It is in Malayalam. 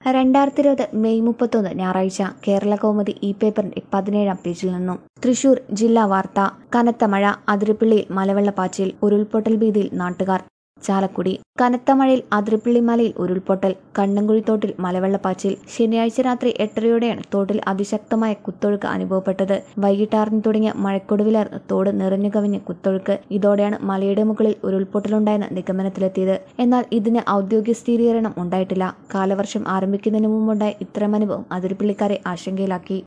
രണ്ടായിരത്തി ഇരുപത് മെയ് മുപ്പത്തൊന്ന് ഞായറാഴ്ച കേരള കൗമുദി ഈ പേപ്പറിന്റെ പതിനേഴാം പേജിൽ നിന്നും തൃശൂർ ജില്ലാ വാർത്ത കനത്ത മഴ അതിരപ്പിള്ളിയിൽ മലവെള്ളപ്പാച്ചിൽ ഉരുൾപൊട്ടൽ ഭീതിയിൽ നാട്ടുകാർ ചാലക്കുടി കനത്ത മഴയിൽ അതിരപ്പിള്ളി മലയിൽ ഉരുൾപൊട്ടൽ കണ്ണങ്കുഴി തോട്ടിൽ മലവെള്ളപ്പാച്ചിൽ ശനിയാഴ്ച രാത്രി എട്ടരയോടെയാണ് തോട്ടിൽ അതിശക്തമായ കുത്തൊഴുക്ക് അനുഭവപ്പെട്ടത് വൈകിട്ടാറിന് തുടങ്ങിയ മഴക്കൊടുവിലായിരുന്നു തോട് നിറഞ്ഞു കവിഞ്ഞ് കുത്തൊഴുക്ക് ഇതോടെയാണ് മലയുടെ മുകളിൽ ഉരുൾപൊട്ടലുണ്ടായെന്ന നിഗമനത്തിലെത്തിയത് എന്നാൽ ഇതിന് ഔദ്യോഗിക സ്ഥിരീകരണം ഉണ്ടായിട്ടില്ല കാലവർഷം ആരംഭിക്കുന്നതിന് മുമ്പുണ്ടായ ഇത്തരം അനുഭവം അതിരപ്പിള്ളിക്കാരെ ആശങ്കയിലാക്കി